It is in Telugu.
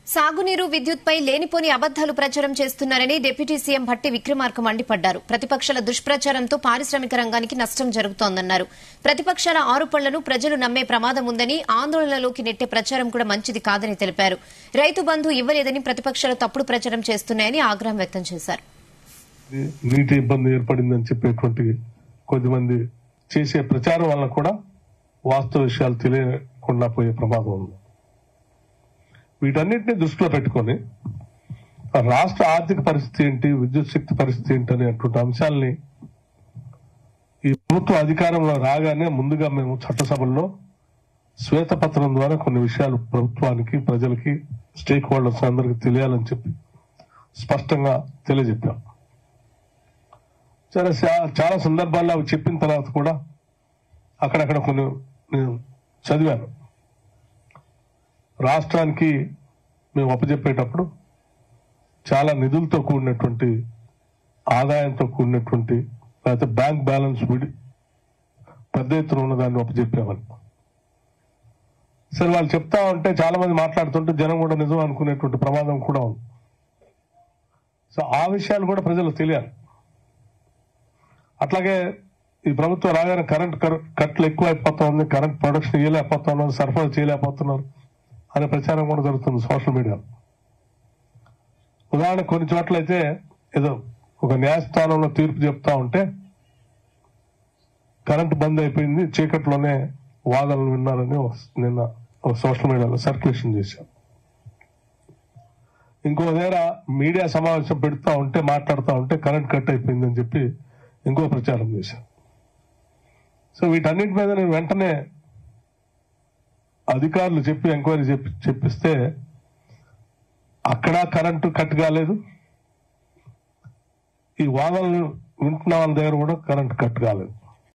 సాగునీరు విద్యుత్పై లేనిపోని అబద్దాలు ప్రచారం చేస్తున్నారని డిప్యూటీ సీఎం భట్టి విక్రమార్క మండిపడ్డారు ప్రతిపక్షాల దుష్ప్రచారంతో పారిశ్రామిక రంగానికి నష్టం జరుగుతోందన్నారు ప్రతిపక్షాల ఆరోపణలను ప్రజలు నమ్మే ప్రమాదం ఉందని ఆందోళనలోకి నెట్టే ప్రచారం కూడా మంచిది కాదని తెలిపారు రైతు బంధు ఇవ్వలేదని ప్రతిపక్షాలు తప్పుడు ప్రచారం చేస్తున్నాయని ఆగ్రహం వ్యక్తం చేశారు నీటి ఇబ్బంది ఏర్పడిందని చెప్పేటువంటి కొద్దిమంది చేసే ప్రచారం వల్ల కూడా వాస్తవ విషయాలు తెలియకుండా పోయే ప్రమాదం ఉంది వీటన్నిటిని దృష్టిలో పెట్టుకొని రాష్ట్ర ఆర్థిక పరిస్థితి ఏంటి విద్యుత్ శక్తి పరిస్థితి ఏంటి అనేటువంటి అంశాలని ఈ ప్రభుత్వ అధికారంలో రాగానే ముందుగా మేము చట్టసభల్లో శ్వేతపత్రం ద్వారా కొన్ని విషయాలు ప్రభుత్వానికి ప్రజలకి స్టేక్ హోల్డర్స్ అందరికీ తెలియాలని చెప్పి స్పష్టంగా తెలియజెప్పాం చాలా శా- చాలా సందర్భాల్లో అవి చెప్పిన తర్వాత కూడా అక్కడక్కడ కొన్ని నేను చదివాను రాష్ట్రానికి మేము అప్పచెప్పేటప్పుడు చాలా నిధులతో కూడినటువంటి ఆదాయంతో కూడినటువంటి లేకపోతే బ్యాంక్ బ్యాలెన్స్ విడి పెద్ద ఎత్తున ఉన్నదాన్ని అప్పచెప్పామని సరే వాళ్ళు చెప్తా ఉంటే చాలా మంది మాట్లాడుతుంటే జనం కూడా నిజం అనుకునేటువంటి ప్రమాదం కూడా ఉంది సో ఆ విషయాలు కూడా ప్రజలకు తెలియాలి అట్లాగే ఈ ప్రభుత్వం రాగానే కరెంట్ కర- కట్లు ఎక్కువ అయిపోతా ఉంది కరెంట్ ప్రొడక్షన్ ఇవ్వలేకపోతున్నారు సరఫరా చేయలేకపోతున్నారు అనే ప్రచారం కూడా జరుగుతుంది సోషల్ మీడియాలో ఉదాహరణ కొన్ని చోట్ల అయితే ఏదో ఒక న్యాయస్థానంలో తీర్పు చెప్తా ఉంటే కరెంట్ బంద్ అయిపోయింది చీకట్లోనే వాదనలు విన్నారని ఒక- నిన్న ఒక సోషల్ మీడియాలో సర్క్యులేషన్ చేశారు ఇంకో దగ్గర మీడియా సమావేశం పెడతా ఉంటే మాట్లాడుతూ ఉంటే కరెంట్ కట్ అయిపోయిందని చెప్పి ఇంకో ప్రచారం చేశారు సో వీటన్నిటి మీద నేను వెంటనే అధికారులు చెప్పి ఎంక్వైరీ చెప్పి చెప్పిస్తే అక్కడ కరెంటు కట్ కాలేదు ఈ వాదనలు వింటున్న వాళ్ళ దగ్గర కూడా కరెంట్ కట్ కాలేదు